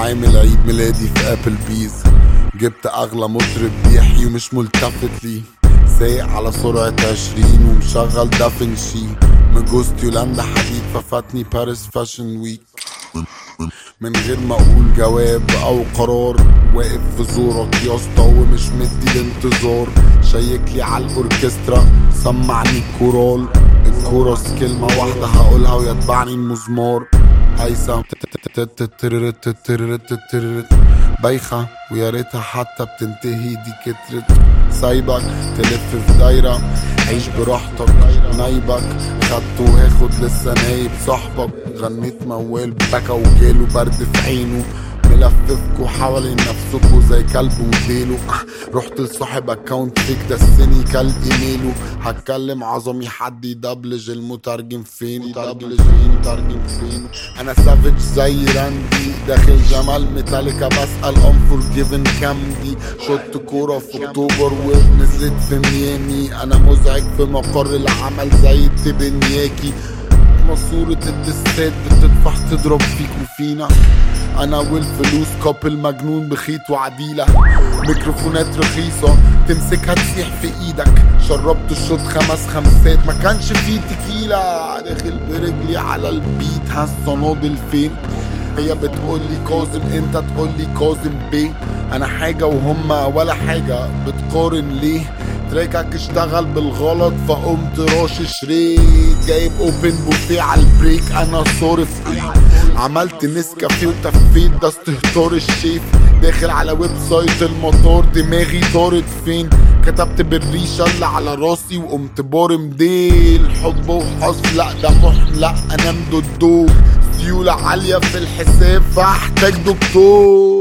عامل عيد ميلادي في ابل بيز جبت اغلى مطرب بيحيي ومش ملتفت لي سايق على سرعة عشرين ومشغل دافنشي من جوزتي يولندا حديد ففاتني باريس فاشن ويك من غير ما اقول جواب او قرار واقف في زورك يا اسطى ومش مدي الانتظار شيك لي على الاوركسترا سمعني الكورال الكورس كلمة واحدة هقولها ويتبعني المزمار هيثم بايخة ويا ريتها حتى بتنتهي دي كترت سايبك تلف في دايرة عيش براحتك نايبك خدت وهاخد لسه نايب صاحبك غنيت موال بكى وجاله برد في عينه ملففكوا حوالين نفسكوا زي كلب وديله رحت لصاحب اكونت فيك دسني كلب ايميله هتكلم عظمي حد يدبلج المترجم فين يدبلج المترجم فين انا سافج زي راندي داخل جمال ميتاليكا بسأل انفورجيفن كام دي شوت كورة في اكتوبر ونزلت في ميامي انا مزعج في مقر العمل زي التبنياكي ماسورة الدستات بتدفع تضرب فيك وفينا انا والفلوس كابل مجنون بخيط وعديلة ميكروفونات رخيصة تمسكها تسيح في ايدك شربت الشوط خمس خمسات ما كانش فيه تكيلة داخل برجلي على البيت هالصنادل فين هي بتقولي كاظم انت تقولي كاظم بيه انا حاجة وهما ولا حاجة بتقارن ليه تراكك اشتغل بالغلط فقمت راشش ريت جايب اوبن بوفيه على البريك انا صارف ايه عملت نسكافيه وتفيت ده استهتار الشيف داخل على ويب سايت المطار دماغي طارت فين كتبت بالريشة اللي على راسي وقمت بارم ديل حب وحظ لا ده محن لا انا مدودو سيولة عالية في الحساب فاحتاج دكتور